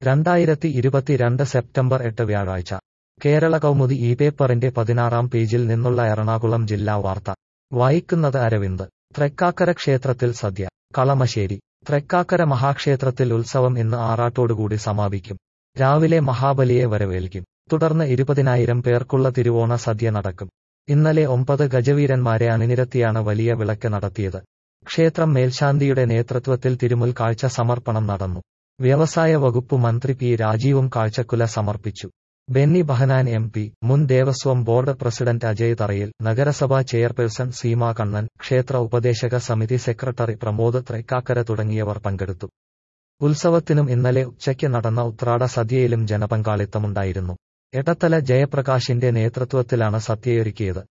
രണ്ടായിരത്തി ഇരുപത്തിരണ്ട് സെപ്റ്റംബർ എട്ട് വ്യാഴാഴ്ച കേരള കൗമുദി ഈ പേപ്പറിന്റെ പതിനാറാം പേജിൽ നിന്നുള്ള എറണാകുളം ജില്ലാ വാർത്ത വായിക്കുന്നത് അരവിന്ദ് തൃക്കാക്കര ക്ഷേത്രത്തിൽ സദ്യ കളമശ്ശേരി തൃക്കാക്കര മഹാക്ഷേത്രത്തിൽ ഉത്സവം ഇന്ന് ആറാട്ടോടുകൂടി സമാപിക്കും രാവിലെ മഹാബലിയെ വരവേൽക്കും തുടർന്ന് ഇരുപതിനായിരം പേർക്കുള്ള തിരുവോണ സദ്യ നടക്കും ഇന്നലെ ഒമ്പത് ഗജവീരന്മാരെ അണിനിരത്തിയാണ് വലിയ വിളക്ക് നടത്തിയത് ക്ഷേത്രം മേൽശാന്തിയുടെ നേതൃത്വത്തിൽ തിരുമുൽ കാഴ്ച സമർപ്പണം നടന്നു വ്യവസായ വകുപ്പ് മന്ത്രി പി രാജീവും കാഴ്ചക്കുല സമർപ്പിച്ചു ബെന്നി ബഹനാൻ എം പി മുൻ ദേവസ്വം ബോർഡ് പ്രസിഡന്റ് അജയ് തറയിൽ നഗരസഭാ ചെയർപേഴ്സൺ സീമ കണ്ണൻ ക്ഷേത്ര ഉപദേശക സമിതി സെക്രട്ടറി പ്രമോദ് ത്രൈക്കാക്കര തുടങ്ങിയവർ പങ്കെടുത്തു ഉത്സവത്തിനും ഇന്നലെ ഉച്ചയ്ക്ക് നടന്ന ഉത്രാട സദ്യയിലും ജനപങ്കാളിത്തമുണ്ടായിരുന്നു എടത്തല ജയപ്രകാശിന്റെ നേതൃത്വത്തിലാണ് സദ്യയൊരുക്കിയത്